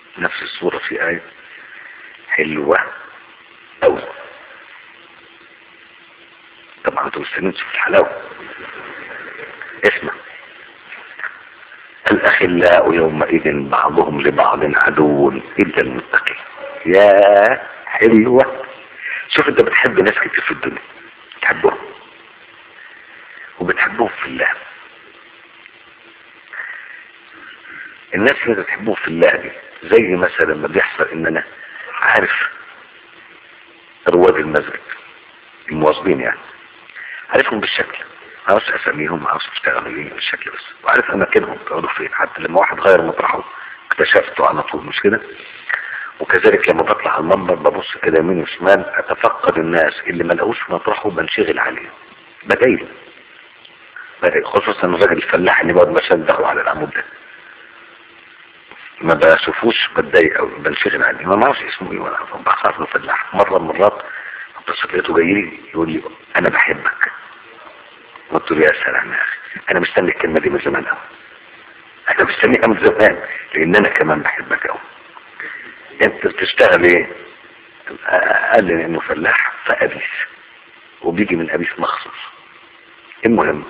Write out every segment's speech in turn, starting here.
نفس الصورة في آية حلوة أوي طبعا انتوا مستنيين تشوفوا الحلاوة اسمع الأخلاء يومئذ بعضهم لبعض عدو إلا المتقين يا حلوة شوف انت بتحب ناس كتير في الدنيا بتحبهم وبتحبهم في الله الناس اللي انت بتحبهم في الله دي زي مثلا ما بيحصل ان انا عارف رواد المسجد المواظبين يعني عارفهم بالشكل عاوز اسميهم عاوز اشتغل ايه بالشكل بس وعارف اماكنهم بيقعدوا فين حتى لما واحد غير مطرحه اكتشفته على طول مش كده وكذلك لما بطلع على المنبر ببص كده يمين وشمال اتفقد الناس اللي ما لقوش مطرحه بنشغل عليه بدايل بدايل خصوصا الراجل الفلاح اللي بيقعد بشده على العمود ده ما بشوفوش بتضايق قوي بنشغل عليه ما معرفش اسمه ايه ولا بعرف انه فلاح مره من المرات اتصل لقيته جاي لي يقول لي انا بحبك قلت له يا سلام يا اخي انا مستني الكلمه دي من زمان قوي انا مستنيها من زمان لان انا كمان بحبك قوي انت بتشتغل ايه قال لي انه فلاح فابيس وبيجي من ابيس مخصوص المهم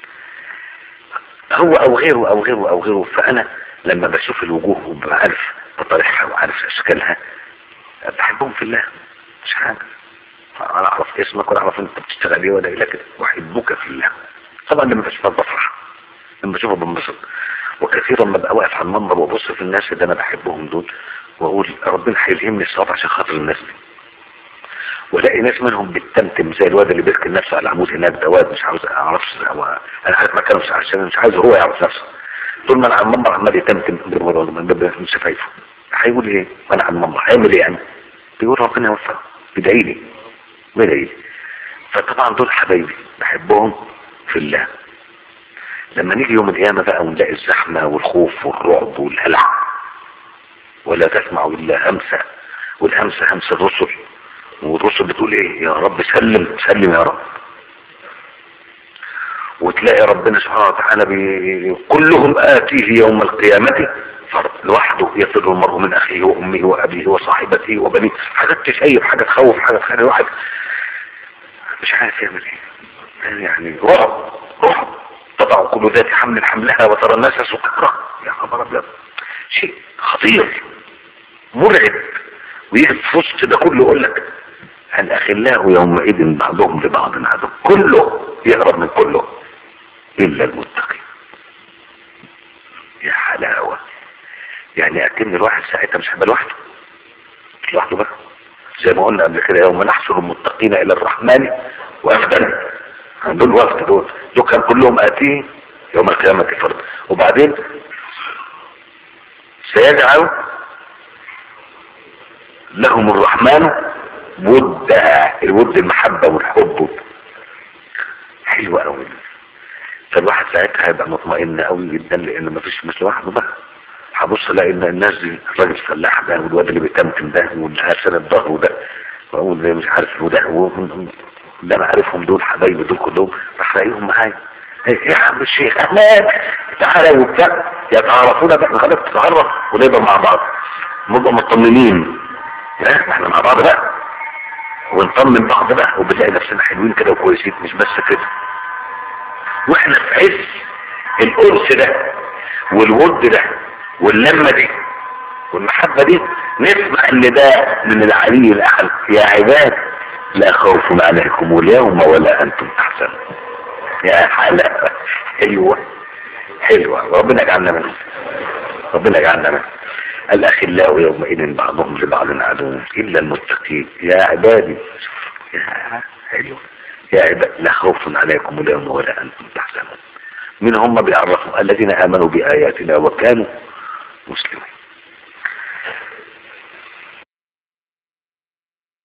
هو او غيره او غيره او غيره فانا لما بشوف الوجوه وببقى عارف مطارحها وعارف اشكالها بحبهم في الله مش حاجه انا اعرف اسمك ولا اعرف انت بتشتغل ايه ولا ايه لكن احبك في الله طبعا لما بشوفها بفرح لما بشوفها بنبسط وكثيرا ما ببقى واقف على المنبر وابص في الناس اللي انا بحبهم دول واقول ربنا هيلهمني الصواب عشان خاطر الناس دي والاقي ناس منهم بتتمتم زي الواد اللي بيركن نفسه على العمود هناك ده واد مش عاوز اعرفش هو انا عارف مكانه مش عشان مش عايز هو يعرف نفسه طول ما انا على المنبر عمال يتمتم من شفايفه هيقول ايه وانا على المنبر هيعمل ايه يعني بيقول ربنا يوفقه بيدعي لي بيدعي لي فطبعا دول حبايبي بحبهم في الله لما نيجي يوم القيامة بقى ونلاقي الزحمة والخوف والرعب والهلع ولا تسمع إلا همسة والهمسة همسة الرسل والرسل بتقول ايه يا رب سلم سلم يا رب وتلاقي ربنا سبحانه وتعالى بي... كلهم آتيه يوم القيامة فرد لوحده يفر المرء من أخيه وأمه وأبيه وصاحبته وبنيه حاجات تشيب حاجة تخوف حاجة تخلي الواحد مش عارف يعمل ايه يعني رعب رعب تضع كل ذات حمل حملها وترى الناس سكرة يا خبر ابيض شيء خطير مرعب ويجي في وسط ده كله يقول لك الاخلاء يومئذ بعضهم لبعض عدو كله يهرب من كله الا المتقين يا حلاوه يعني اكن الواحد ساعتها مش هيبقى لوحده مش لوحده بقى زي ما قلنا قبل كده يوم نحشر المتقين الى الرحمن وفدا دول وفد دول دول كان كلهم اتيه يوم القيامة فرد وبعدين سيجعل لهم الرحمن ودا الود المحبة والحب حلوة قوي فالواحد ساعتها هيبقى مطمئن قوي جدا لان مفيش مش لوحده بقى هبص الاقي ان الناس دي الراجل الفلاح ده والواد اللي بيتمتم ده واللي هاسن الظهر ده واقول مش عارف وده اللي انا عارفهم دول حبايبي دول كلهم راح الاقيهم معايا ايه يا عم الشيخ اهلا تعالى وبتاع يتعرفونا بقى خلاص تتعرف ونبقى مع بعض نبقى مطمنين ها احنا مع بعض بقى ونطمن بعض بقى وبنلاقي نفسنا حلوين كده وكويسين مش بس كده واحنا في عز الانس ده والود ده واللمه دي والمحبه دي نسمع ان ده من العلي الاعلى يا عباد لا خوف عليكم اليوم ولا انتم تحزنون يا حلاوه حلوه حلوه ربنا يجعلنا منهم ربنا يجعلنا منهم الاخلاء يومئذ بعضهم لبعض عدو الا المتقين يا عبادي يا حلوه يا عباد لا خوف عليكم اليوم ولا انتم تحزنون من هم بيعرفوا الذين امنوا باياتنا وكانوا مسلمين